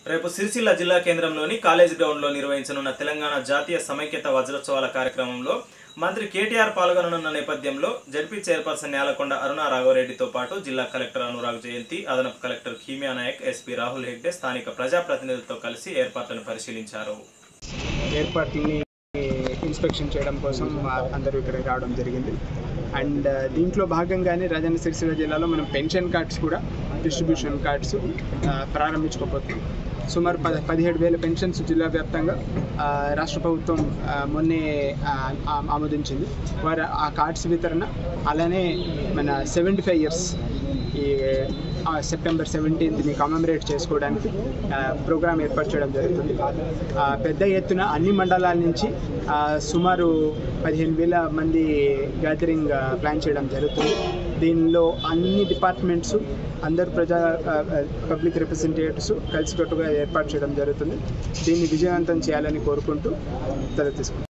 రేపు సిరిసిల్ల జిల్లా కేంద్రంలోని కాలేజ్ గ్రౌండ్లో నిర్వహించనున్న తెలంగాణ జాతీయ సమైక్యత వజ్రోత్సవాల కార్యక్రమంలో మంత్రి కేటీఆర్ పాల్గొననున్న నేపథ్యంలో జడ్పీ చైర్పర్సన్ నేలకొండ అరుణ రాఘవరెడ్డితో పాటు జిల్లా కలెక్టర్ అనురాగ్ జయంతి అదనపు కలెక్టర్ కీమియా నాయక్ ఎస్పీ రాహుల్ హెగ్డే స్థానిక ప్రజాప్రతినిధులతో కలిసి ఏర్పాట్లను పరిశీలించారు ఏర్పాట్లని ఇన్స్పెక్షన్ చేయడం కోసం ఆ, అందరూ ఇక్కడికి రావడం జరిగింది అండ్ ఆ, దీంట్లో భాగంగానే రాజన్న సిరిసిల్ల జిల్లాలో మనం పెన్షన్ కార్డ్స్ కూడా డిస్ట్రిబ్యూషన్ కార్డ్స్ ఆ, ప్రారంభించుకోబోతున్నాం సుమారు పద పదిహేడు వేల పెన్షన్స్ జిల్లా వ్యాప్తంగా ఆ, రాష్ట్ర ప్రభుత్వం ఆ, మొన్నే ఆ, ఆ- ఆమోదించింది వారు ఆ కార్డ్స్ వితరణ అలానే మన సెవెంటీ ఫైవ్ ఇయర్స్ ఈ ఆ, సెప్టెంబర్ సెవెంటీన్త్ని కమెమరేట్ చేసుకోవడానికి ఆ, ప్రోగ్రామ్ ఏర్పాటు చేయడం జరుగుతుంది ఆ, పెద్ద ఎత్తున అన్ని మండలాల నుంచి ఆ, సుమారు పదిహేను వేల మంది గ్యాదరింగ్ ఆ, ప్లాన్ చేయడం జరుగుతుంది దీనిలో అన్ని డిపార్ట్మెంట్స్ అందరు ప్రజా ఆ, ఆ, పబ్లిక్ రిప్రజెంటేటివ్స్ కలిసికట్టుగా ఏర్పాటు చేయడం జరుగుతుంది దీన్ని విజయవంతం చేయాలని కోరుకుంటూ తల తీసుకుంటాం